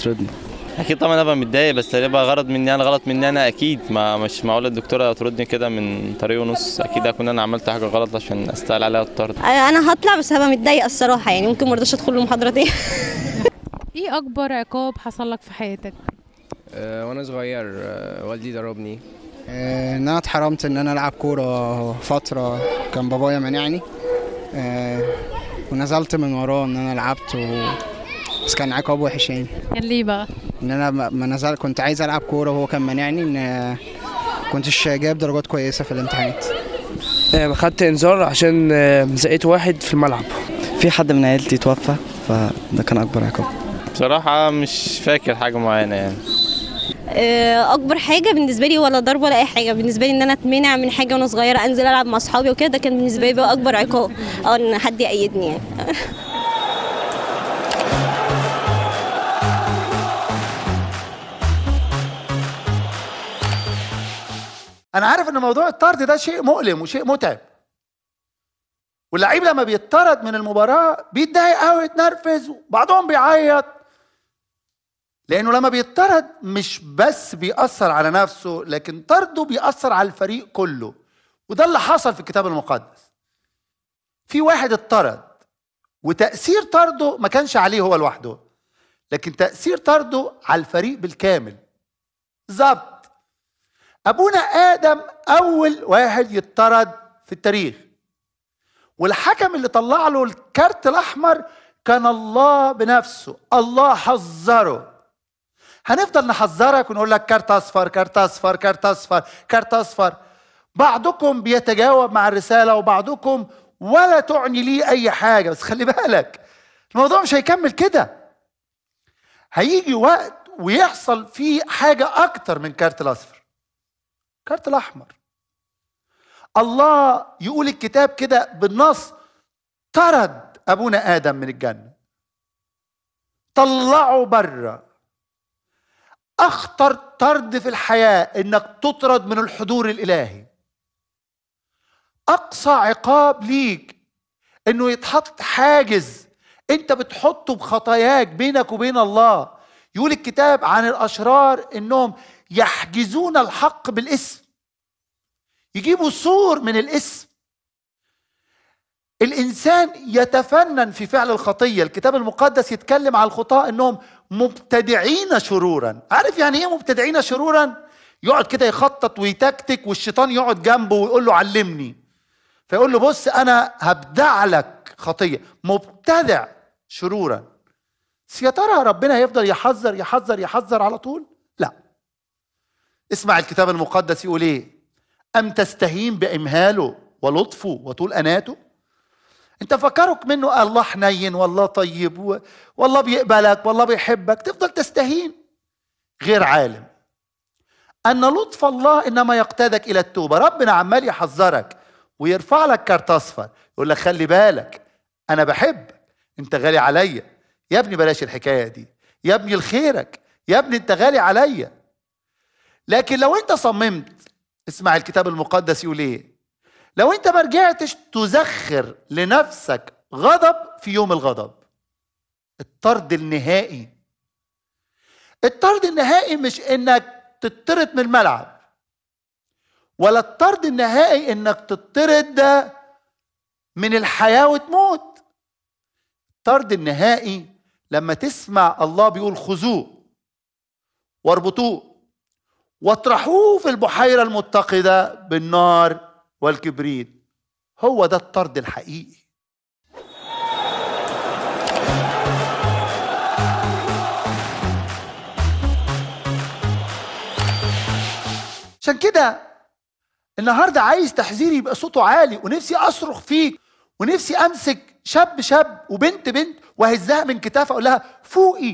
تطردني اكيد طبعا انا ببقى متضايق بس هيبقى غلط مني انا غلط مني انا اكيد ما مش معقول الدكتوره تردني كده من طريق ونص اكيد اكون انا عملت حاجه غلط عشان استاهل عليها الطرد انا هطلع بس هبقى متضايقه الصراحه يعني ممكن ما ارضاش ادخل المحاضره تاني ايه اكبر عقاب حصل لك في حياتك أه وانا صغير أه والدي ضربني آه، ان انا اتحرمت ان انا العب كوره فتره كان بابايا مانعني آه، ونزلت من وراه ان انا لعبت و... بس كان عقاب وحش يعني كان ليه بقى ان انا ما ما نزل كنت عايز العب كوره وهو كان مانعني ان آه، كنتش جايب درجات كويسه في الامتحانات آه، خدت انذار عشان آه، زقيت واحد في الملعب في حد من عيلتي توفى فده كان اكبر عقاب بصراحه مش فاكر حاجه معينه يعني آه، اكبر حاجه بالنسبه لي ولا ضرب ولا اي حاجه بالنسبه لي ان انا اتمنع من حاجه وانا صغيره انزل العب مع اصحابي وكده ده كان بالنسبه لي بقى اكبر عقاب اه ان حد يأيدني يعني انا عارف ان موضوع الطرد ده شيء مؤلم وشيء متعب واللعيب لما بيطرد من المباراه بيتضايق قوي يتنرفز وبعضهم بيعيط لانه لما بيطرد مش بس بيأثر على نفسه لكن طرده بيأثر على الفريق كله وده اللي حصل في الكتاب المقدس في واحد اتطرد وتأثير طرده ما كانش عليه هو لوحده لكن تأثير طرده على الفريق بالكامل بالظبط ابونا ادم اول واحد يطرد في التاريخ والحكم اللي طلع له الكارت الاحمر كان الله بنفسه الله حذره هنفضل نحذرك ونقول لك كارت اصفر كارت اصفر كارت اصفر كارت اصفر بعضكم بيتجاوب مع الرساله وبعضكم ولا تعني ليه اي حاجه بس خلي بالك الموضوع مش هيكمل كده هيجي وقت ويحصل فيه حاجه اكتر من كارت الاصفر كارت الاحمر الله يقول الكتاب كده بالنص طرد ابونا ادم من الجنه طلعه بره اخطر طرد في الحياه انك تطرد من الحضور الالهي اقصى عقاب ليك انه يتحط حاجز انت بتحطه بخطاياك بينك وبين الله يقول الكتاب عن الاشرار انهم يحجزون الحق بالاسم يجيبوا صور من الاسم الانسان يتفنن في فعل الخطيه الكتاب المقدس يتكلم على الخطاه انهم مبتدعين شرورا عارف يعني ايه مبتدعين شرورا يقعد كده يخطط ويتكتك والشيطان يقعد جنبه ويقول له علمني فيقول له بص انا هبدع لك خطيه مبتدع شرورا بس يا ترى ربنا هيفضل يحذر يحذر يحذر على طول لا اسمع الكتاب المقدس يقول ايه ام تستهين بامهاله ولطفه وطول اناته انت فكرك منه الله حنين والله طيب و... والله بيقبلك والله بيحبك تفضل تستهين غير عالم ان لطف الله انما يقتادك الى التوبه ربنا عمال يحذرك ويرفع لك كارت اصفر يقول لك خلي بالك انا بحبك انت غالي عليا يا ابني بلاش الحكايه دي يا ابني لخيرك يا ابني انت غالي عليا لكن لو انت صممت اسمع الكتاب المقدس يقول ايه لو انت ما رجعتش تزخر لنفسك غضب في يوم الغضب الطرد النهائي الطرد النهائي مش انك تطرد من الملعب ولا الطرد النهائي انك تطرد من الحياه وتموت الطرد النهائي لما تسمع الله بيقول خذوه واربطوه واطرحوه في البحيره المتقده بالنار والكبريت هو ده الطرد الحقيقي عشان كده النهارده عايز تحذيري يبقى صوته عالي ونفسي اصرخ فيك ونفسي امسك شاب شاب وبنت بنت وهزها من كتافها اقول لها فوقي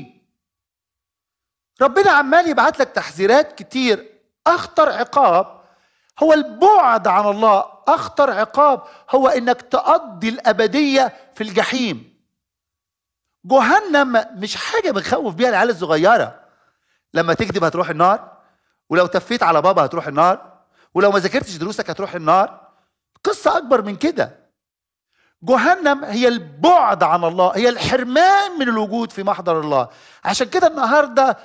ربنا عمال يبعت لك تحذيرات كتير اخطر عقاب هو البعد عن الله اخطر عقاب هو انك تقضي الابديه في الجحيم جهنم مش حاجه بنخوف بيها العيال الصغيره لما تكذب هتروح النار ولو تفيت على بابا هتروح النار ولو ما ذاكرتش دروسك هتروح النار قصه اكبر من كده جهنم هي البعد عن الله هي الحرمان من الوجود في محضر الله عشان كده النهارده